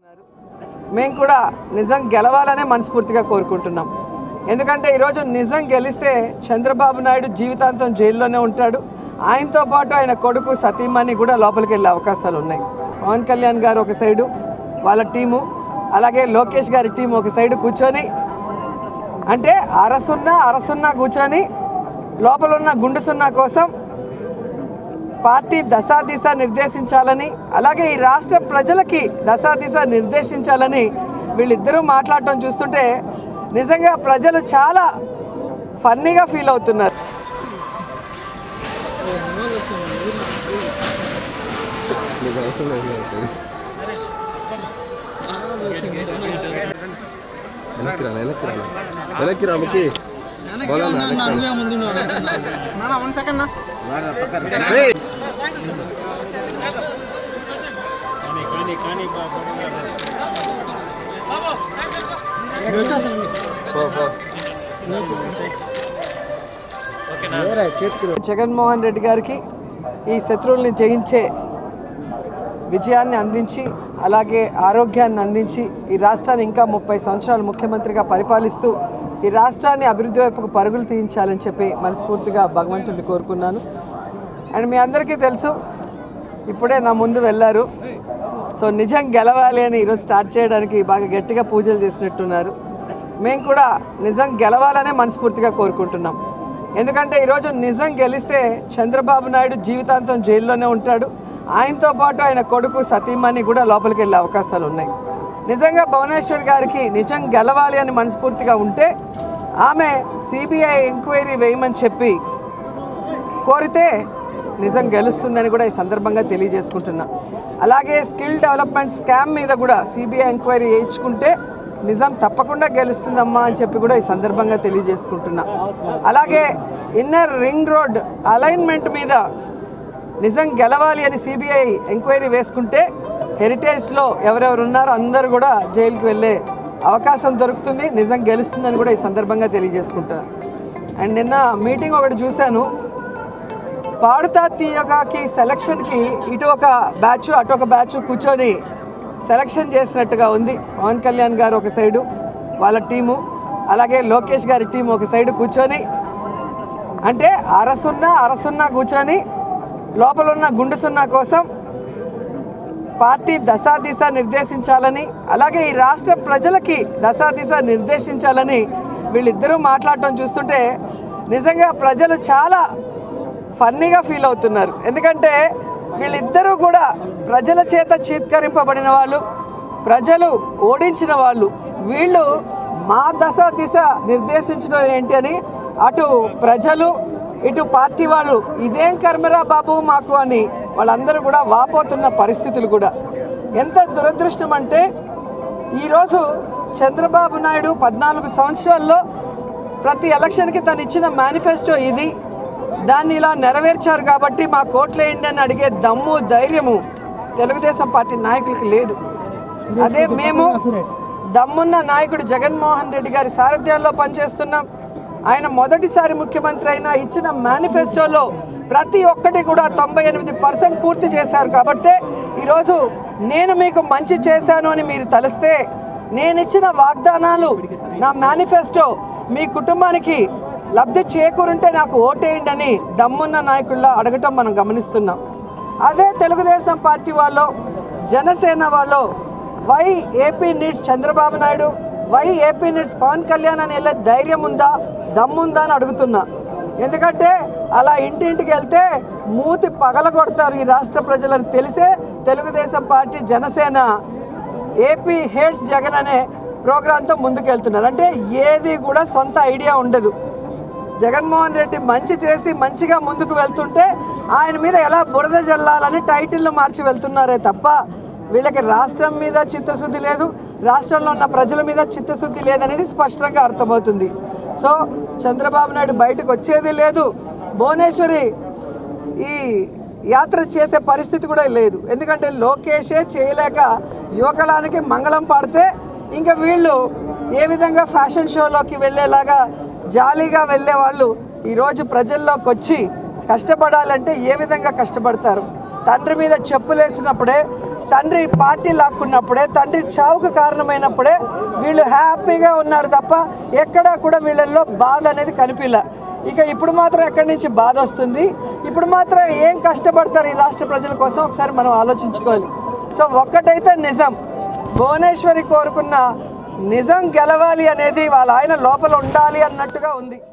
మేము కూడా నిజం గెలవాలనే మనస్ఫూర్తిగా కోరుకుంటున్నాం ఎందుకంటే ఈరోజు నిజం గెలిస్తే చంద్రబాబు నాయుడు జీవితాంతం జైల్లోనే ఉంటాడు ఆయనతో పాటు ఆయన కొడుకు సతీమణి కూడా లోపలికి వెళ్ళే అవకాశాలు ఉన్నాయి పవన్ కళ్యాణ్ గారు ఒక సైడు వాళ్ళ టీము అలాగే లోకేష్ గారి టీం ఒక సైడు కూర్చొని అంటే అరసున్నా అరసున్నా కూర్చొని లోపల ఉన్న గుండు సున్నా కోసం పార్టీ దశాదిశ నిర్దేశించాలని అలాగే ఈ రాష్ట్ర ప్రజలకి దశాదిశ నిర్దేశించాలని వీళ్ళిద్దరూ మాట్లాడటం చూస్తుంటే నిజంగా ప్రజలు చాలా ఫన్నీగా ఫీల్ అవుతున్నారు నీకు అవసరం లేదు నాకు. వెనక్కి రా వెనక్కి రా వెనక్కి రా ముక్కి పోదాం రా, వెనక్కి రా. ఏయ్! పో, పో. జగన్మోహన్ రెడ్డి గారికి ఈ శత్రువుల్ని జయించే విజయాన్ని అందించి అలాగే ఆరోగ్యాన్ని అందించి ఈ రాష్ట్రాన్ని ఇంకా ముప్పై సంవత్సరాలు ముఖ్యమంత్రిగా పరిపాలిస్తూ ఈ రాష్ట్రాన్ని అభివృద్ధి వైపుకు పరుగులు తీయించాలని చెప్పి మనస్ఫూర్తిగా భగవంతుడిని కోరుకున్నాను అండ్ మీ అందరికీ తెలుసు ఇప్పుడే నా ముందు వెళ్ళారు సో నిజం గెలవాలి అని ఈరోజు స్టార్ట్ చేయడానికి బాగా గట్టిగా పూజలు చేసినట్టున్నారు మేము కూడా నిజం గెలవాలనే మనస్ఫూర్తిగా కోరుకుంటున్నాం ఎందుకంటే ఈరోజు నిజం గెలిస్తే చంద్రబాబు నాయుడు జీవితాంతం జైల్లోనే ఉంటాడు ఆయనతో పాటు ఆయన కొడుకు సతీమణి కూడా లోపలికి వెళ్ళే అవకాశాలు ఉన్నాయి నిజంగా భువనేశ్వర్ గారికి నిజం గెలవాలి అని మనస్ఫూర్తిగా ఉంటే ఆమె సిబిఐ ఎంక్వైరీ వేయమని చెప్పి కోరితే నిజం గెలుస్తుందని కూడా ఈ సందర్భంగా తెలియజేసుకుంటున్నా అలాగే స్కిల్ డెవలప్మెంట్ స్కామ్ మీద కూడా సిబిఐ ఎంక్వైరీ వేయించుకుంటే నిజం తప్పకుండా గెలుస్తుందమ్మా అని చెప్పి కూడా ఈ సందర్భంగా తెలియజేసుకుంటున్నా అలాగే ఇన్నర్ రింగ్ రోడ్ అలైన్మెంట్ మీద నిజం గెలవాలి అని సిబిఐ ఎంక్వైరీ వేసుకుంటే హెరిటేజ్లో ఎవరెవరు ఉన్నారో అందరూ కూడా జైలుకి వెళ్ళే అవకాశం దొరుకుతుంది నిజం గెలుస్తుందని కూడా ఈ సందర్భంగా తెలియజేసుకుంటున్నా అండ్ నిన్న మీటింగ్ ఒకటి చూశాను పాడుతా తీయగాకి సెలక్షన్కి ఇటు ఒక బ్యాచ్ అటు ఒక బ్యాచ్ కూర్చొని సెలక్షన్ చేసినట్టుగా ఉంది పవన్ కళ్యాణ్ గారు ఒక సైడు వాళ్ళ టీము అలాగే లోకేష్ గారి టీం ఒక సైడు కూర్చొని అంటే అరసున్నా అరసున్నా కూర్చొని లోపల ఉన్న గుండు సున్నా కోసం పార్టీ దశాదిశ నిర్దేశించాలని అలాగే ఈ రాష్ట్ర ప్రజలకి దశాదిశ నిర్దేశించాలని వీళ్ళిద్దరూ మాట్లాడటం చూస్తుంటే నిజంగా ప్రజలు చాలా ఫన్నీగా ఫీల్ అవుతున్నారు ఎందుకంటే వీళ్ళిద్దరూ కూడా ప్రజల చేత చీత్కరింపబడిన వాళ్ళు ప్రజలు ఓడించిన వాళ్ళు వీళ్ళు మా దశ దిశ నిర్దేశించడం ఏంటి అని అటు ప్రజలు ఇటు పార్టీ వాళ్ళు ఇదేం కర్మరా బాబు మాకు అని వాళ్ళందరూ కూడా వాపోతున్న పరిస్థితులు కూడా ఎంత దురదృష్టం అంటే ఈరోజు చంద్రబాబు నాయుడు పద్నాలుగు సంవత్సరాల్లో ప్రతి ఎలక్షన్కి తను ఇచ్చిన మేనిఫెస్టో ఇది దాన్ని ఇలా నెరవేర్చారు కాబట్టి మా కోట్లేయండి అని అడిగే దమ్ము ధైర్యము తెలుగుదేశం పార్టీ నాయకులకి లేదు అదే మేము దమ్మున్న నాయకుడు జగన్మోహన్ రెడ్డి గారి సారథ్యాల్లో పనిచేస్తున్నాం ఆయన మొదటిసారి ముఖ్యమంత్రి అయినా ఇచ్చిన మేనిఫెస్టోలో ప్రతి ఒక్కటి కూడా తొంభై ఎనిమిది పర్సెంట్ పూర్తి చేశారు కాబట్టే ఈరోజు నేను మీకు మంచి చేశాను అని మీరు తలిస్తే నేను ఇచ్చిన వాగ్దానాలు నా మేనిఫెస్టో మీ కుటుంబానికి లబ్ధి చేకూరుంటే నాకు ఓటేయండి అని దమ్మున్న నాయకుల్లో అడగటం మనం గమనిస్తున్నాం అదే తెలుగుదేశం పార్టీ వాళ్ళు జనసేన వాళ్ళు why AP needs Chandrababu Naidu why AP needs Pawan Kalyan అని వెళ్ళే ధైర్యం ఉందా దమ్ముందా అని అడుగుతున్నా ఎందుకంటే అలా ఇంటింటికి వెళ్తే మూతి పగల కొడతారు ఈ రాష్ట్ర ప్రజలను తెలిసే Telugu Desam party Janasena AP hates Jagan అనే ప్రోగ్రాంతో ముందుకెళ్తున్నారు అంటే ఏది కూడా సొంత ఐడియా ఉండదు జగన్మోహన్ రెడ్డి మంచి చేసి మంచిగా ముందుకు వెళ్తుంటే ఆయన మీద ఎలా బురద జల్లాలని టైటిల్లు మార్చి వెళ్తున్నారే తప్ప వీళ్ళకి రాష్ట్రం మీద చిత్తశుద్ధి లేదు రాష్ట్రంలో ఉన్న ప్రజల మీద చిత్తశుద్ధి లేదనేది స్పష్టంగా అర్థమవుతుంది సో చంద్రబాబు నాయుడు బయటకు వచ్చేది లేదు భువనేశ్వరి ఈ యాత్ర చేసే పరిస్థితి కూడా లేదు ఎందుకంటే లోకేషే చేయలేక యువకళానికి మంగళం పాడితే ఇంకా వీళ్ళు ఏ విధంగా ఫ్యాషన్ షోలోకి వెళ్ళేలాగా జాలీగా వెళ్ళే వాళ్ళు ఈరోజు ప్రజల్లోకి వచ్చి కష్టపడాలంటే ఏ విధంగా కష్టపడతారు తండ్రి మీద చెప్పులేసినప్పుడే తండ్రి పార్టీ లాక్కున్నప్పుడే తండ్రి చావుకు కారణమైనప్పుడే వీళ్ళు హ్యాపీగా ఉన్నారు తప్ప ఎక్కడా కూడా వీళ్ళల్లో బాధ అనేది కనిపిల్ల ఇక ఇప్పుడు మాత్రం ఎక్కడి నుంచి బాధ వస్తుంది ఇప్పుడు మాత్రం ఏం కష్టపడతారు ఈ రాష్ట్ర ప్రజల కోసం ఒకసారి మనం ఆలోచించుకోవాలి సో ఒక్కటైతే నిజం భువనేశ్వరి కోరుకున్న నిజం గెలవాలి అనేది వాళ్ళ ఆయన లోపల ఉండాలి అన్నట్టుగా ఉంది